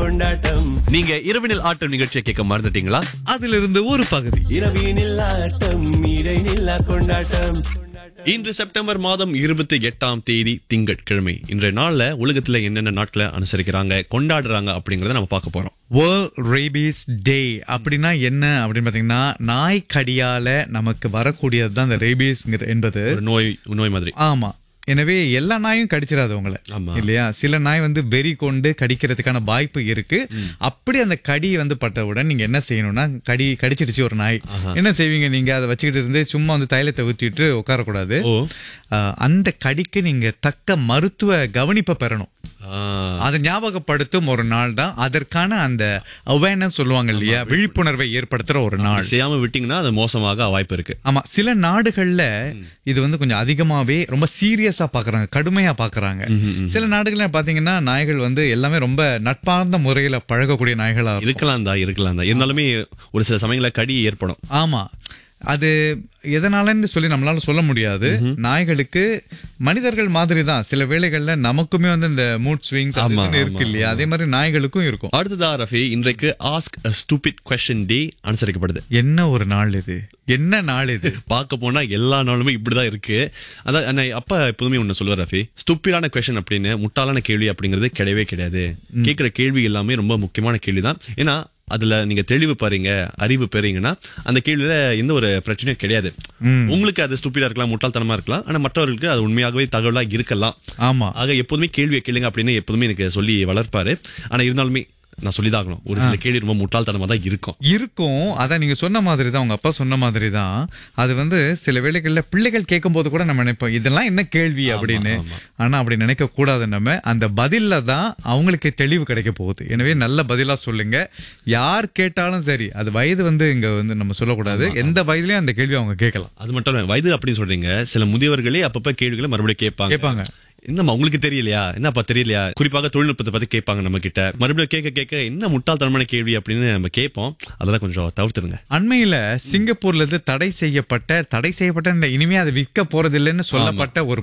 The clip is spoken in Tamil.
கொண்டாட்டம் நீங்க இரவினில் ஆட்டம் நிகழ்ச்சியை கேட்க மறந்துட்டீங்களா அதிலிருந்து ஒரு பகுதி இரவினில் ஆட்டம் இடைநில்லா கொண்டாட்டம் இன்று செப்டம்பர் மாதம் இருபத்தி எட்டாம் தேதி திங்கட்கிழமை இன்றைய நாள்ல உலகத்துல என்னென்ன நாட்களை அனுசரிக்கிறாங்க கொண்டாடுறாங்க அப்படிங்கறத நம்ம பார்க்க போறோம் வேர்ல்ட் ரேபீஸ் டே அப்படின்னா என்ன அப்படின்னு பாத்தீங்கன்னா நாய் கடியால நமக்கு வரக்கூடியது தான் இந்த ரேபீஸ் என்பது ஒரு நோய் நோய் மாதிரி ஆமா எனவே எல்லா நாயும் கடிச்சிடாது உங்களை ஆமா. இல்லையா சில நாய் வந்து வெறி கொண்டு கடிக்கிறதுக்கான வாய்ப்பு இருக்கு அப்படி அந்த கடி வந்து பட்டவுடன் நீங்க என்ன செய்யணும்னா கடி கடிச்சிடுச்சு ஒரு நாய் என்ன செய்வீங்க நீங்க அதை வச்சுக்கிட்டு இருந்து சும்மா வந்து தைலத்தை ஊத்திட்டு உட்காரக்கூடாது ஓ ஆஹ், அந்த கடிக்கு நீங்க தக்க மருத்துவ கவனிப்பை பெறணும் ஆ, அதை ஞாபகப்படுத்தும் ஒரு நாள் தான் அதற்கான அந்த அவேர்னஸ் சொல்லுவாங்க இல்லையா விழிப்புணர்வை ஏற்படுத்துற ஒரு நாள் செய்யாம விட்டீங்கன்னா அது மோசமாக வாய்ப்பு இருக்கு ஆமா சில நாடுகள்ல இது வந்து கொஞ்சம் அதிகமாவே ரொம்ப சீரியஸா பாக்குறாங்க கடுமையா பாக்குறாங்க சில நாடுகள்ல பாத்தீங்கன்னா நாய்கள் வந்து எல்லாமே ரொம்ப நட்பார்ந்த முறையில பழகக்கூடிய நாய்களா இருக்கும் இருக்கலாம் தான் இருக்கலாம் தான் இருந்தாலுமே ஒரு சில சமயங்கள கடி ஏற்படும் ஆமா அது எதனாலன்னு சொல்லி நம்மளால சொல்ல முடியாது நாய்களுக்கு மனிதர்கள் மாதிரி தான் சில வேளைகள்ல நமக்குமே வந்து இந்த மூட் ஸ்விங்ஸ் ஆமா, இருக்கு இல்லையா அதே மாதிரி நாய்களுக்கும் இருக்கும் அடுத்ததா ரஃபி இன்றைக்கு ஆஸ்க் ஸ்டூபிட் கொஸ்டின் டே அனுசரிக்கப்படுது என்ன ஒரு நாள் இது என்ன நாள் இது பார்க்க போனா எல்லா நாளுமே இப்படிதான் இருக்கு அதான் நான் அப்பா எப்போதுமே ஒண்ணு சொல்லுவார் ரஃபி ஸ்டூப்பிடான கொஸ்டின் அப்படின்னு முட்டாளான கேள்வி அப்படிங்கிறது கிடையவே கிடையாது கேட்கிற கேள்வி எல்லாமே ரொம்ப முக்கியமான கேள்வி தான் ஏன்னா அதுல நீங்க தெளிவு பாருங்க அறிவு பெறீங்கன்னா அந்த கேள்வியில எந்த ஒரு பிரச்சனையும் கிடையாது உங்களுக்கு அது ஸ்டூப்பிடா இருக்கலாம் முட்டாள்தனமா இருக்கலாம் ஆனா மற்றவர்களுக்கு அது உண்மையாகவே தகவலா இருக்கலாம் ஆமா ஆக எப்போதுமே கேள்வியை கேளுங்க அப்படின்னு எப்போதுமே எனக்கு சொல்லி வளர்ப்பாரு ஆனா இருந்தாலுமே நான் சொல்லிதாகணும் ஒரு சில கேள்வி ரொம்ப முட்டாள்தனமா தான் இருக்கும் இருக்கும் அதான் நீங்க சொன்ன மாதிரி தான் உங்க அப்பா சொன்ன மாதிரி தான் அது வந்து சில வேளைகள்ல பிள்ளைகள் கேட்கும் போது கூட நம்ம நினைப்போம் இதெல்லாம் என்ன கேள்வி அப்படின்னு ஆனா அப்படி நினைக்க கூடாது நம்ம அந்த பதில்ல தான் அவங்களுக்கு தெளிவு கிடைக்க போகுது எனவே நல்ல பதிலா சொல்லுங்க யார் கேட்டாலும் சரி அது வயது வந்து இங்க வந்து நம்ம சொல்லக்கூடாது எந்த வயதுலயும் அந்த கேள்வி அவங்க கேட்கலாம் அது மட்டும் இல்ல வயது அப்படின்னு சொல்றீங்க சில முதியவர்களே அப்பப்ப கேள்விகளை மறுபடியும் கேட்பாங்க கேட்பாங்க என்னம்மா உங்களுக்கு தெரியலையா என்னப்பா தெரியலையா குறிப்பாக தொழில்நுட்பத்தை பத்தி கேட்பாங்க நம்ம கிட்ட மறுபடியும் கேட்க கேட்க என்ன முட்டாள்தனமான கேள்வி அப்படின்னு நம்ம கேட்போம் அதெல்லாம் கொஞ்சம் தவிர்த்துருங்க அண்மையில சிங்கப்பூர்ல இருந்து தடை செய்யப்பட்ட தடை செய்யப்பட்ட இந்த இனிமே அதை விற்க போறதில்லைன்னு சொல்லப்பட்ட ஒரு